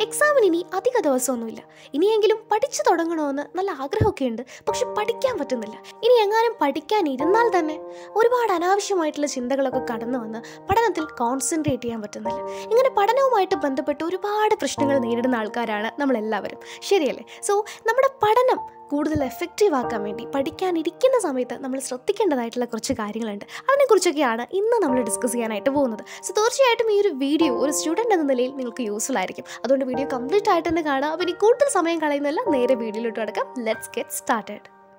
എക്സാമിന് ഇനി അധിക ദിവസമൊന്നുമില്ല ഇനിയെങ്കിലും പഠിച്ചു തുടങ്ങണമെന്ന് നല്ല ആഗ്രഹമൊക്കെ ഉണ്ട് പക്ഷെ പഠിക്കാൻ പറ്റുന്നില്ല ഇനി എങ്ങാനും പഠിക്കാൻ ഇരുന്നാൽ തന്നെ ഒരുപാട് അനാവശ്യമായിട്ടുള്ള ചിന്തകളൊക്കെ കടന്നു വന്ന് പഠനത്തിൽ കോൺസെൻട്രേറ്റ് ചെയ്യാൻ പറ്റുന്നില്ല ഇങ്ങനെ പഠനവുമായിട്ട് ബന്ധപ്പെട്ട് ഒരുപാട് പ്രശ്നങ്ങൾ നേരിടുന്ന ആൾക്കാരാണ് നമ്മളെല്ലാവരും ശരിയല്ലേ സോ നമ്മുടെ പഠനം കൂടുതൽ എഫക്റ്റീവ് ആക്കാൻ വേണ്ടി പഠിക്കാനിരിക്കുന്ന സമയത്ത് നമ്മൾ ശ്രദ്ധിക്കേണ്ടതായിട്ടുള്ള കുറച്ച് കാര്യങ്ങളുണ്ട് അതിനെക്കുറിച്ചൊക്കെയാണ് ഇന്ന് നമ്മൾ ഡിസ്കസ് ചെയ്യാനായിട്ട് പോകുന്നത് സോ തീർച്ചയായിട്ടും ഈ ഒരു വീഡിയോ ഒരു സ്റ്റുഡൻറ് എന്ന നിലയിൽ നിങ്ങൾക്ക് യൂസ്ഫുൾ ആയിരിക്കും അതുകൊണ്ട് വീഡിയോ കംപ്ലീറ്റ് ആയിട്ട് തന്നെ കാണാം അപ്പോൾ ഇനി കൂടുതൽ സമയം കളയുന്നില്ല നേരെ വീഡിയോയിലോട്ട് അടക്കാം ലെറ്റ്സ് ഗെറ്റ് സ്റ്റാർട്ടഡ്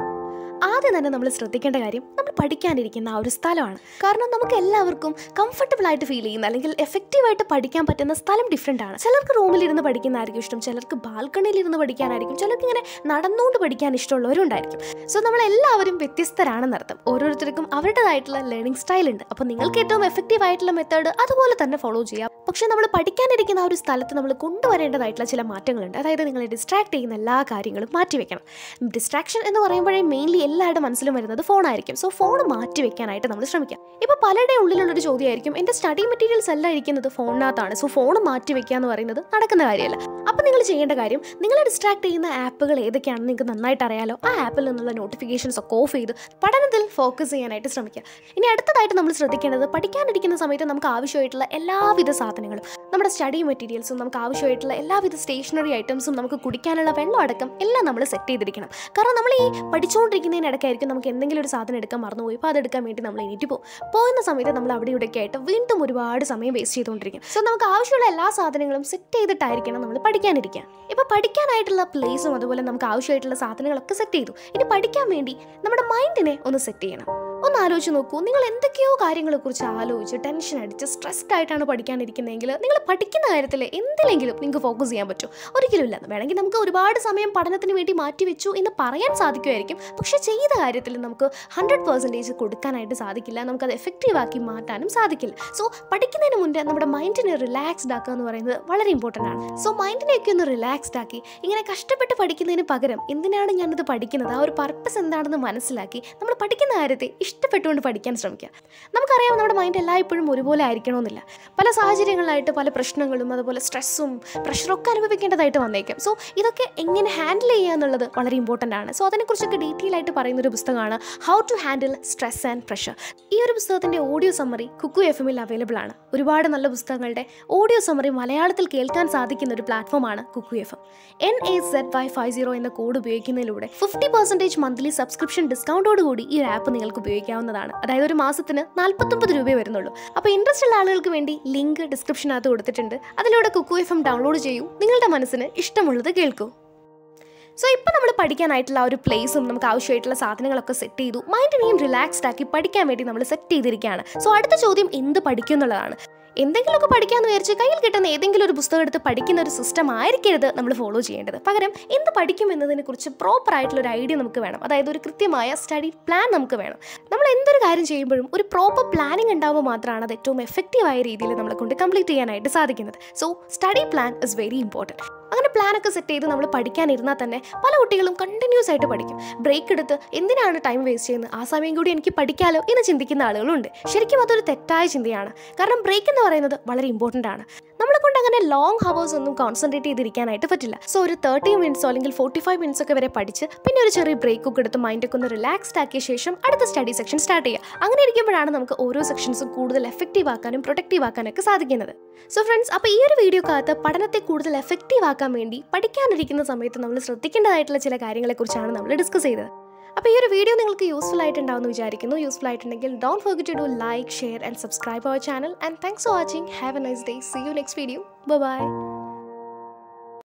ആദ്യം തന്നെ നമ്മൾ ശ്രദ്ധിക്കേണ്ട കാര്യം നമ്മൾ പഠിക്കാനിരിക്കുന്ന ആ ഒരു സ്ഥലമാണ് കാരണം നമുക്ക് എല്ലാവർക്കും കംഫർട്ടബിൾ ആയിട്ട് ഫീൽ ചെയ്യുന്ന അല്ലെങ്കിൽ എഫക്റ്റീവായിട്ട് പഠിക്കാൻ പറ്റുന്ന സ്ഥലം ഡിഫറെൻ്റ് ആണ് ചിലർക്ക് റൂമിലിരുന്ന് പഠിക്കുന്നതായിരിക്കും ഇഷ്ടം ചിലർക്ക് ബാൽക്കണിയിൽ ഇരുന്ന് പഠിക്കാനായിരിക്കും ചിലർക്ക് ഇങ്ങനെ നടന്നുകൊണ്ട് പഠിക്കാൻ ഇഷ്ടമുള്ളവരും ഉണ്ടായിരിക്കും സോ നമ്മളെല്ലാവരും വ്യത്യസ്തരാണെന്നർത്ഥം ഓരോരുത്തർക്കും അവരുടേതായിട്ടുള്ള ലേണിംഗ് സ്റ്റൈൽ ഉണ്ട് അപ്പോൾ നിങ്ങൾക്ക് ഏറ്റവും എഫക്റ്റീവ് ആയിട്ടുള്ള മെത്തേഡ് അതുപോലെ തന്നെ ഫോളോ ചെയ്യാം പക്ഷേ നമ്മൾ പഠിക്കാനിരിക്കുന്ന ആ ഒരു സ്ഥലത്ത് നമ്മൾ കൊണ്ടുവരേണ്ടതായിട്ടുള്ള ചില മാറ്റങ്ങളുണ്ട് അതായത് നിങ്ങളെ ഡിസ്ട്രാക്ട് ചെയ്യുന്ന എല്ലാ കാര്യങ്ങളും മാറ്റിവെക്കണം ഡിസ്ട്രാക്ഷൻ എന്ന് പറയുമ്പോഴേ മെയിൻലി എല്ലാവരുടെ മനസ്സിലും വരുന്നത് ഫോണായിരിക്കും സോ ഫോൺ മാറ്റി വെക്കാനായിട്ട് നമ്മൾ ശ്രമിക്കാം ഇപ്പോൾ പലരുടെ ഉള്ളിലുള്ളൊരു ചോദ്യമായിരിക്കും എൻ്റെ സ്റ്റഡി മെറ്റീരിയൽസ് എല്ലാം ഇരിക്കുന്നത് ഫോണിനകത്താണ് സോ ഫോൺ മാറ്റി വെക്കുക എന്ന് പറയുന്നത് നടക്കുന്ന കാര്യമല്ല അപ്പോൾ നിങ്ങൾ ചെയ്യേണ്ട കാര്യം നിങ്ങളെ ഡിസ്ട്രാക്ട് ചെയ്യുന്ന ആപ്പുകൾ ഏതൊക്കെയാണെന്ന് നിങ്ങൾക്ക് നന്നായിട്ട് അറിയാലോ ആ ആപ്പിൽ നിന്നുള്ള നോട്ടിഫിക്കേഷൻസ് ഒക്കെ ഓഫ് ചെയ്ത് പഠനത്തിൽ ഫോക്കസ് ചെയ്യാനായിട്ട് ശ്രമിക്കുക ഇനി അടുത്തതായിട്ട് നമ്മൾ ശ്രദ്ധിക്കേണ്ടത് പഠിക്കാനിരിക്കുന്ന സമയത്ത് നമുക്ക് ആവശ്യമായിട്ടുള്ള എല്ലാവിധ സാധനങ്ങളും നമ്മുടെ സ്റ്റഡി മെറ്റീരിയൽസും നമുക്ക് ആവശ്യമായിട്ടുള്ള എല്ലാവിധ സ്റ്റേഷനറി ഐറ്റംസും നമുക്ക് കുടിക്കാനുള്ള വെള്ളം അടക്കം എല്ലാം നമ്മൾ സെറ്റ് ചെയ്തിരിക്കണം കാരണം നമ്മൾ ഈ പഠിച്ചുകൊണ്ടിരിക്കുന്നതിനിടയ്ക്കായിരിക്കും നമുക്ക് എന്തെങ്കിലും ഒരു സാധനം എടുക്കാൻ മറന്നുപോയി അപ്പോൾ അതെടുക്കാൻ വേണ്ടി നമ്മൾ എണീറ്റ് പോകും പോകുന്ന സമയത്ത് നമ്മൾ അവിടെ ഇവിടെയൊക്കെ ആയിട്ട് വീണ്ടും ഒരുപാട് സമയം വേസ്റ്റ് ചെയ്തുകൊണ്ടിരിക്കും സോ നമുക്ക് ആവശ്യമുള്ള എല്ലാ സാധനങ്ങളും സെറ്റ് ചെയ്തിട്ടായിരിക്കണം നമ്മൾ പഠിക്കാനിരിക്കുക ഇപ്പോൾ പഠിക്കാനായിട്ടുള്ള പ്ലേസും അതുപോലെ നമുക്ക് ആവശ്യമായിട്ടുള്ള സാധനങ്ങളൊക്കെ സെറ്റ് ചെയ്തു ഇനി പഠിക്കാൻ വേണ്ടി നമ്മുടെ മൈൻഡിനെ ഒന്ന് സെറ്റ് ചെയ്യണം ഒന്ന് ആലോചിച്ച് നോക്കൂ നിങ്ങൾ എന്തൊക്കെയോ കാര്യങ്ങളെക്കുറിച്ച് ആലോചിച്ച് ടെൻഷൻ അടിച്ച് സ്ട്രെസ്ഡ് ആയിട്ടാണ് പഠിക്കാനിരിക്കുന്നതെങ്കിൽ നിങ്ങൾ പഠിക്കുന്ന കാര്യത്തിൽ എന്തിലെങ്കിലും നിങ്ങൾക്ക് ഫോക്കസ് ചെയ്യാൻ പറ്റും ഒരിക്കലും ഇല്ല വേണമെങ്കിൽ നമുക്ക് ഒരുപാട് സമയം പഠനത്തിന് വേണ്ടി മാറ്റിവെച്ചു എന്ന് പറയാൻ സാധിക്കുമായിരിക്കും പക്ഷേ ചെയ്ത കാര്യത്തിൽ നമുക്ക് ഹൺഡ്രഡ് പെർസെൻറ്റേജ് കൊടുക്കാനായിട്ട് സാധിക്കില്ല നമുക്കത് എഫക്റ്റീവ് ആക്കി മാറ്റാനും സാധിക്കില്ല സോ പഠിക്കുന്നതിന് മുന്നേ നമ്മുടെ മൈൻഡിനെ റിലാക്സ്ഡ് ആക്കുക എന്ന് പറയുന്നത് വളരെ ഇമ്പോർട്ടൻ്റ് ആണ് സോ മൈൻഡിനെയൊക്കെ ഒന്ന് റിലാക്സ്ഡ് ആക്കി ഇങ്ങനെ കഷ്ടപ്പെട്ട് പഠിക്കുന്നതിന് പകരം എന്തിനാണ് ഞാനിത് പഠിക്കുന്നത് ആ ഒരു പർപ്പസ് എന്താണെന്ന് മനസ്സിലാക്കി നമ്മൾ പഠിക്കുന്ന കാര്യത്തെ ഇഷ്ടപ്പെട്ടുകൊണ്ട് പഠിക്കാൻ ശ്രമിക്കുക നമുക്കറിയാം നമ്മുടെ മൈൻഡ് എല്ലായ്പ്പോഴും ഒരുപോലെ ആയിരിക്കണമെന്നില്ല പല സാഹചര്യങ്ങളിലായിട്ട് പല പ്രശ്നങ്ങളും അതുപോലെ സ്ട്രെസ്സും പ്രഷറൊക്കെ അനുഭവിക്കേണ്ടതായിട്ട് വന്നേക്കാം സോ ഇതൊക്കെ എങ്ങനെ ഹാൻഡിൽ ചെയ്യുക എന്നുള്ളത് വളരെ ഇമ്പോർട്ടൻ്റ് ആണ് സോ അതിനെക്കുറിച്ചൊക്കെ ഡീറ്റെയിൽ ആയിട്ട് പറയുന്ന ഒരു പുസ്തകമാണ് how to handle stress and pressure ഈ ഒരു പുസ്തകത്തിൻ്റെ ഓഡിയോ സമ്മറി കുക്കു എഫ് എമ്മിൽ അവൈലബിൾ ആണ് ഒരുപാട് നല്ല പുസ്തകങ്ങളുടെ ഓഡിയോ സമ്മറി മലയാളത്തിൽ കേൾക്കാൻ സാധിക്കുന്ന ഒരു പ്ലാറ്റ്ഫോമാണ് Kuku F M N A Z Y five zero എന്ന കോഡ് ഉപയോഗിക്കുന്നതിലൂടെ ഫിഫ്റ്റി പെർസെൻറ്റേജ് മന്ത്ലി സബ്സ്ക്രിപ്ഷൻ ഡിസ്കൗണ്ടോട് കൂടി ഈ ഒരു ആപ്പ് നിങ്ങൾക്ക് ഉപയോഗിക്കാവുന്നതാണ് അതായത് ഒരു മാസത്തിന് നാൽപ്പത്തൊമ്പത് രൂപയെ വരുന്നുള്ളൂ അപ്പോൾ ഇൻട്രസ്റ്റ് ഉള്ള ആളുകൾക്ക് വേണ്ടി ലിങ്ക് ഡിസ്ക്രിപ്ഷനകത്ത് കൊടുത്തിട്ടുണ്ട് അതിലൂടെ കുക്കു എഫ് എം ഡൗൺലോഡ് ചെയ്യൂ നിങ്ങളുടെ മനസ്സിന് ഇഷ്ടമുള്ളത് കേൾക്കൂ സോ ഇപ്പോൾ നമ്മൾ പഠിക്കാനായിട്ടുള്ള ആ ഒരു പ്ലേസും നമുക്ക് ആവശ്യമായിട്ടുള്ള സാധനങ്ങളൊക്കെ സെറ്റ് ചെയ്തു മൈൻഡിനെയും റിലാക്സ്ഡ് ആക്കി പഠിക്കാൻ വേണ്ടി നമ്മൾ സെറ്റ് ചെയ്തിരിക്കുകയാണ് സോ അടുത്ത ചോദ്യം എന്ത് പഠിക്കും എന്നുള്ളതാണ് എന്തെങ്കിലുമൊക്കെ പഠിക്കാമെന്ന് വിചാരിച്ച് കയ്യിൽ കിട്ടുന്ന ഏതെങ്കിലും ഒരു പുസ്തകം എടുത്ത് പഠിക്കുന്ന ഒരു സിസ്റ്റം ആയിരിക്കരുത് നമ്മൾ ഫോളോ ചെയ്യേണ്ടത് പകരം എന്ത് പഠിക്കും എന്നതിനെക്കുറിച്ച് പ്രോപ്പർ ആയിട്ടുള്ള ഒരു ഐഡിയ നമുക്ക് വേണം അതായത് ഒരു കൃത്യമായ സ്റ്റഡി പ്ലാൻ നമുക്ക് വേണം നമ്മൾ എന്തൊരു കാര്യം ചെയ്യുമ്പോഴും ഒരു പ്രോപ്പർ പ്ലാനിങ് ഉണ്ടാവുമ്പോൾ മാത്രമാണ് അത് ഏറ്റവും എഫക്റ്റീവായ രീതിയിൽ നമ്മളെ കൊണ്ട് കംപ്ലീറ്റ് ചെയ്യാനായിട്ട് സാധിക്കുന്നത് so study plan is very important അങ്ങനെ പ്ലാനൊക്കെ സെറ്റ് ചെയ്ത് നമ്മൾ പഠിക്കാനിരുന്നാൽ തന്നെ പല കുട്ടികളും കണ്ടിന്യൂസ് ആയിട്ട് പഠിക്കും ബ്രേക്ക് എടുത്ത് എന്തിനാണ് ടൈം വേസ്റ്റ് ചെയ്യുന്നത് ആ സമയം കൂടി എനിക്ക് പഠിക്കാലോ എന്ന് ചിന്തിക്കുന്ന ആളുകളുണ്ട് ശരിക്കും അതൊരു തെറ്റായ ചിന്തയാണ് കാരണം ബ്രേക്ക് എന്ന് പറയുന്നത് വളരെ ഇമ്പോർട്ടൻ്റ് ആണ് നമ്മളെ കൊണ്ട് അങ്ങനെ ലോങ് ഹവേഴ്സ് ഒന്നും കോൺസെൻട്രേറ്റ് ചെയ്തിരിക്കാനായിട്ട് പറ്റില്ല സോ ഒരു തേർട്ടി മിനിറ്റ്സോ അല്ലെങ്കിൽ ഫോർട്ടി ഫൈവ് മിനിറ്റ്സ് ഒക്കെ വരെ പഠിച്ച് പിന്നെ ഒരു ചെറിയ ബ്രേക്ക് ഒക്കെ എടുത്ത് മൈൻഡൊക്കെ ഒന്ന് റിലാക്സ്ഡ് ആക്കിയ ശേഷം അടുത്ത സ്റ്റഡി സെക്ഷൻ സ്റ്റാർട്ട് ചെയ്യുക അങ്ങനെ ഇരിക്കുമ്പോഴാണ് നമുക്ക് ഓരോ സെക്ഷൻസും കൂടുതൽ എഫക്റ്റീവ് ആക്കാനും പ്രൊട്ടക്റ്റീവ് ആക്കാനൊക്കെ സാധിക്കുന്നത് സോ ഫ്രണ്ട്സ് അപ്പോൾ ഈ ഒരു വീഡിയോക്കകത്ത് പഠനത്തെ കൂടുതൽ എഫക്റ്റീവ് ആക്കാൻ വേണ്ടി പഠിക്കാനിരിക്കുന്ന സമയത്ത് നമ്മൾ ശ്രദ്ധിക്കേണ്ടതായിട്ടുള്ള ചില കാര്യങ്ങളെക്കുറിച്ചാണ് നമ്മൾ ഡിസ്കസ് ചെയ്തത് അപ്പോൾ ഈ ഒരു വീഡിയോ നിങ്ങൾക്ക് യൂസ്ഫുൾ ആയിട്ടുണ്ടാവുമെന്ന് വിചാരിക്കുന്നു യൂസ്ഫുൾ ആയിട്ടുണ്ടെങ്കിൽ don't forget to do like share and subscribe our channel and thanks for watching have a nice day see you next video by